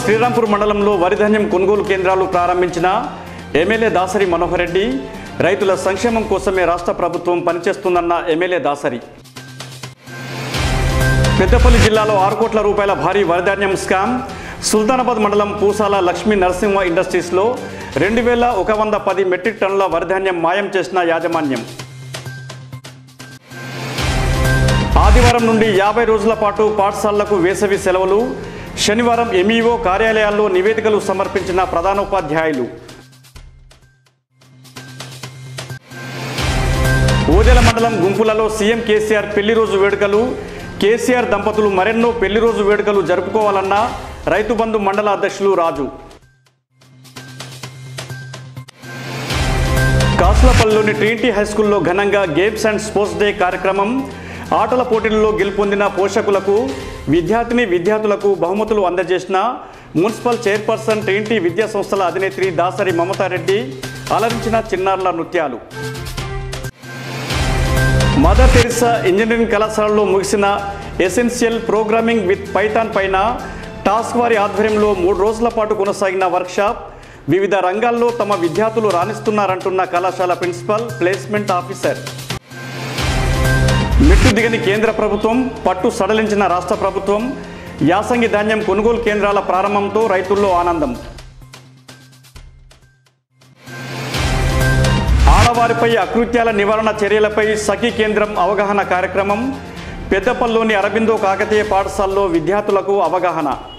శ్రీరాంపూర్ మండలంలో వరిధాన్యం కొనుగోలు కేంద్రాలు ప్రారంభించిన ఎమ్మెల్యే దాసరి మనోహర్ రెడ్డి రైతుల సంక్షేమం కోసమే రాష్ట్ర ప్రభుత్వం పనిచేస్తుందన్న ఎమ్మెల్యే దాసరి పెద్దపల్లి జిల్లాలో ఆరు కోట్ల రూపాయల భారీ వరిధాన్యం స్కామ్ సుల్తానాబాద్ మండలం పూసాల లక్ష్మీ నరసింహ ఇండస్ట్రీస్లో రెండు వేల ఒక వంద పది మెట్రిక్ టన్నుల వరిధాన్యం మాయం చేసిన యాజమాన్యం ఆదివారం నుండి యాభై రోజుల పాటు పాఠశాలలకు వేసవి సెలవులు శనివారం ఎంఈఓ కార్యాలయాల్లో నివేదికలు సమర్పించిన ప్రధానోపాధ్యాయులు ఓదెల మండలం గుంపులలో సీఎం కేసీఆర్ పెళ్లి రోజు వేడుకలు కేసీఆర్ దంపతులు మరెన్నో పెళ్లి రోజు వేడుకలు జరుపుకోవాలన్న రైతు బంధు మండల అధ్యక్షులు రాజు కాసులపల్లిలోని ట్రినిటీ హై స్కూల్లో ఘనంగా గేమ్స్ అండ్ స్పోర్ట్స్ డే కార్యక్రమం ఆటల పోటీల్లో గెలుపొందిన పోషకులకు విద్యార్థిని విద్యార్థులకు బహుమతులు అందజేసిన మున్సిపల్ చైర్పర్సన్ ట్రినిటీ విద్యా సంస్థల అధినేత్రి దాసరి మమతారెడ్డి అలరించిన చిన్నారుల నృత్యాలు మదర్ తెరిసా ఇంజనీరింగ్ కళాశాలలో ముగిసిన ఎసెన్షియల్ ప్రోగ్రామింగ్ విత్ పైథాన్ పైన టాస్క్ వారి ఆధ్వర్యంలో మూడు రోజుల పాటు కొనసాగిన వర్క్షాప్ వివిధ రంగాల్లో తమ విద్యార్థులు రాణిస్తున్నారంటున్న కళాశాల ప్రిన్సిపల్ ప్లేస్మెంట్ ఆఫీసర్ మెట్టు దిగని కేంద్ర ప్రభుత్వం పట్టు సడలించిన రాష్ట్ర ప్రభుత్వం యాసంగి ధాన్యం కొనుగోలు కేంద్రాల ప్రారంభంతో రైతుల్లో ఆనందం ఆడవారిపై అకృత్యాల నివారణ చర్యలపై సఖీ కేంద్రం అవగాహన కార్యక్రమం పెద్దపల్లిలోని అరబిందో కాకతీయ పాఠశాలలో విద్యార్థులకు అవగాహన